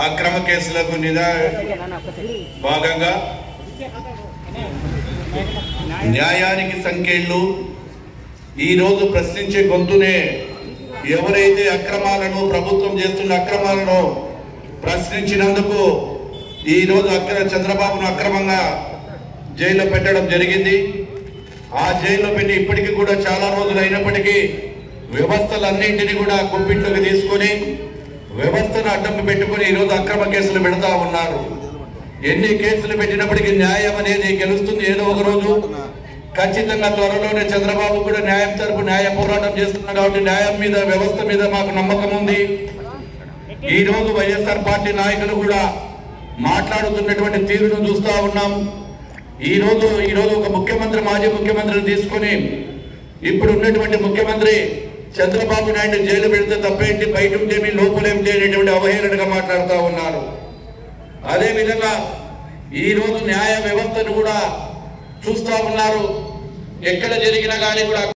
అక్రమ కేసులకు నిదా భాగంగా న్యాయానికి సంఖ్యలు ఈ రోజు ప్రశ్నించే గొంతునే ఎవరైతే అక్రమాలను ప్రభుత్వం చేస్తున్న అక్రమాలను ప్రశ్నించినందుకు ఈ రోజు అక్ర చంద్రబాబును అక్రమంగా జైల్లో పెట్టడం జరిగింది ఆ జైల్లో పెట్టి ఇప్పటికీ కూడా చాలా రోజులు అయినప్పటికీ వ్యవస్థలన్నింటినీ కూడా గుప్పిట్లోకి తీసుకొని వ్యవస్థను అడ్డం పెట్టుకొని ఈరోజు అక్రమ కేసులు పెడతా ఉన్నారు ఎన్ని కేసులు పెట్టినప్పటికీ న్యాయం అనేది గెలుస్తుంది ఏదో ఒక రోజు ఖచ్చితంగా త్వరలోనే చంద్రబాబు కూడా న్యాయం తరపు న్యాయ పోరాటం చేస్తున్నారు కాబట్టి న్యాయం మీద వ్యవస్థ మీద మాకు నమ్మకం ఉంది ఈ రోజు వైఎస్ఆర్ పార్టీ నాయకులు కూడా మాట్లాడుతున్నటువంటి తీరును చూస్తా ఉన్నాం ఈ రోజు ఈ రోజు ఒక ముఖ్యమంత్రి మాజీ ముఖ్యమంత్రిని తీసుకొని ఇప్పుడు ఉన్నటువంటి ముఖ్యమంత్రి చంద్రబాబు నాయుడు జైలు పెడితే తప్పేంటి బయట ఉంటే మీ లోపలేమిటి అనేటువంటి అవహేళనగా మాట్లాడుతూ ఉన్నారు అదే విధంగా ఈ రోజు న్యాయ వ్యవస్థను కూడా చూస్తా ఉన్నారు ఎక్కడ జరిగినా కానీ కూడా